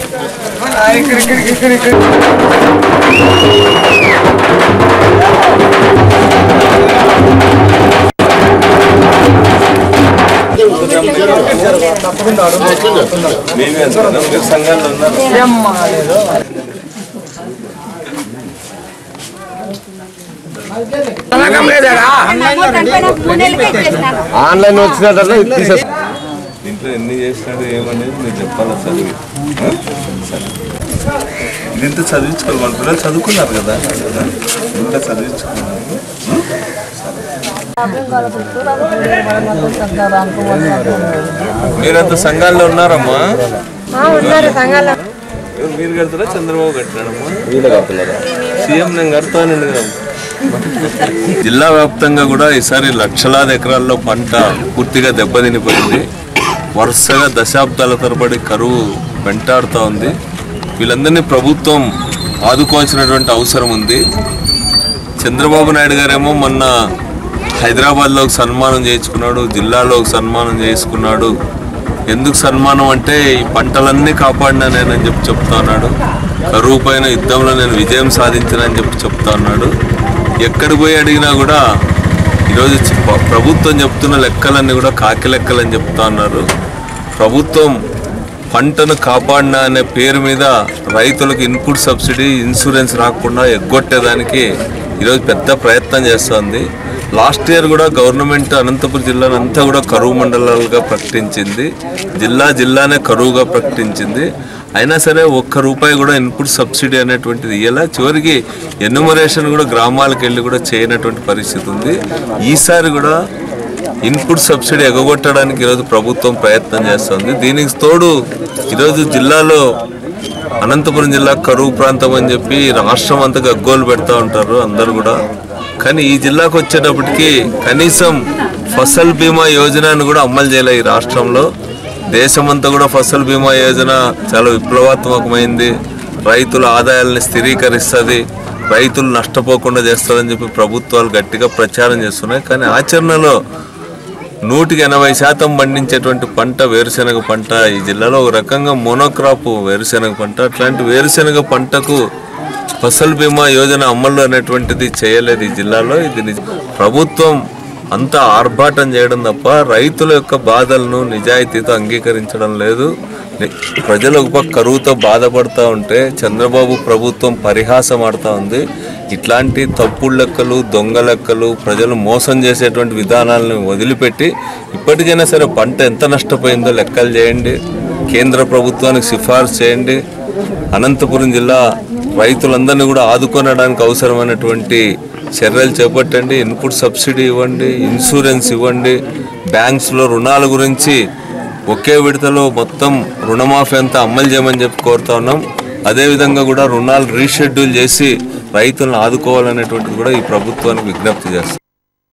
మేమే అనుకున్నాం మీరు సంఘాల్లో ఉన్నారు ఆన్లైన్ వచ్చినట్టు తీసేస్తా దీంట్లో ఎన్ని చేసినాడు ఏమనేది మీరు చెప్పాలి చదివి ఆ? సరే. దీంతో చదివించుకోవాలి మన పిల్లలు చదువుకున్నారు కదా ఇంకా చదివించుకున్నారు మీరంతా సంఘాల్లో ఉన్నారమ్మా ఎవరు మీరు కడతారా చంద్రబాబు కట్టినాడమ్మా సీఎం నేను కడతానండి కదా జిల్లా వ్యాప్తంగా కూడా ఈసారి లక్షలాది ఎకరాల్లో పంట పూర్తిగా దెబ్బతినిపోయింది వరుసగా దశాబ్దాల తరబడి కరువు వెంటాడుతూ ఉంది వీళ్ళందరినీ ప్రభుత్వం ఆదుకోవాల్సినటువంటి అవసరం ఉంది చంద్రబాబు నాయుడు గారేమో మొన్న హైదరాబాద్లో ఒక సన్మానం చేయించుకున్నాడు జిల్లాలో ఒక సన్మానం చేసుకున్నాడు ఎందుకు సన్మానం అంటే ఈ పంటలన్నీ కాపాడినా నేనని చెప్పి చెప్తా ఉన్నాడు కరువు పైన యుద్ధంలో నేను విజయం సాధించానని చెప్పి చెప్తా ఉన్నాడు ఎక్కడికి పోయి అడిగినా కూడా ఈరోజు చె- ప్రభుత్వం చెప్తున్న లెక్కలన్నీ కూడా కాకి లెక్కలని చెప్తా ఉన్నారు ప్రభుత్వం పంటను కాపాడినా అనే పేరు మీద రైతులకు ఇన్పుట్ సబ్సిడీ ఇన్సూరెన్స్ రాకుండా ఎగ్గొట్టేదానికి ఈరోజు పెద్ద ప్రయత్నం చేస్తోంది లాస్ట్ ఇయర్ కూడా గవర్నమెంట్ అనంతపురం జిల్లాను అంతా కూడా కరువు మండలాలుగా ప్రకటించింది జిల్లా జిల్లానే కరువుగా ప్రకటించింది అయినా సరే ఒక్క రూపాయి కూడా ఇన్పుట్ సబ్సిడీ అనేటువంటిది ఇయ్యాల చివరికి ఎన్యుమరేషన్ కూడా గ్రామాలకు వెళ్ళి కూడా చేయనటువంటి పరిస్థితి ఉంది ఈసారి కూడా ఇన్పుట్ సబ్సిడీ ఎగగొట్టడానికి ఈరోజు ప్రభుత్వం ప్రయత్నం చేస్తుంది దీనికి తోడు ఈరోజు జిల్లాలో అనంతపురం జిల్లా కరువు ప్రాంతం అని చెప్పి రాష్ట్రం అంతా గగ్గోలు పెడతా ఉంటారు అందరు కూడా కానీ ఈ జిల్లాకు వచ్చేటప్పటికి కనీసం ఫసల్ బీమా యోజనను కూడా అమలు చేయలే ఈ రాష్ట్రంలో దేశమంతా కూడా ఫసల్ బీమా యోజన చాలా విప్లవాత్మకమైంది రైతుల ఆదాయాలని స్థిరీకరిస్తుంది రైతులు నష్టపోకుండా చేస్తారని చెప్పి ప్రభుత్వాలు గట్టిగా ప్రచారం చేస్తున్నాయి కానీ ఆచరణలో నూటికి ఎనభై శాతం పండించేటువంటి పంట వేరుశెనగ పంట ఈ జిల్లాలో ఒక రకంగా మోనోక్రాప్ వేరుశెనగ పంట అట్లాంటి వేరుశెనగ పంటకు ఫసల్ బీమా యోజన అమలు అనేటువంటిది చేయలేదు ఈ జిల్లాలో ఇది నిజ- ప్రభుత్వం అంతా ఆర్భాటం చేయడం తప్ప రైతుల యొక్క బాధలను నిజాయితీతో అంగీకరించడం లేదు ని- ప్రజలు ఒక పక్క కరువుతో బాధపడతా ఉంటే చంద్రబాబు ప్రభుత్వం పరిహాసం ఆడుతూ ఉంది ఇట్లాంటి తప్పుడు లెక్కలు దొంగ లెక్కలు ప్రజలు మోసం చేసేటువంటి విధానాలను వదిలిపెట్టి ఇప్పటికైనా సరే పంట ఎంత నష్టపోయిందో లెక్కలు చేయండి కేంద్ర ప్రభుత్వానికి సిఫార్సు చేయండి అనంతపురం జిల్లా రైతులందరినీ కూడా ఆదుకొనడానికి అవసరమైనటువంటి చర్యలు చేపట్టండి ఇన్పుట్ సబ్సిడీ ఇవ్వండి ఇన్సూరెన్స్ ఇవ్వండి బ్యాంక్స్లో రుణాల గురించి ఒకే విడతలో మొత్తం రుణమాఫీ అంతా అమలు చేయమని చెప్పి కోరుతా ఉన్నాం అదేవిధంగా కూడా రుణాలు రీషెడ్యూల్ చేసి రైతులను ఆదుకోవాలనేటువంటిది కూడా ఈ ప్రభుత్వానికి విజ్ఞప్తి చేస్తాం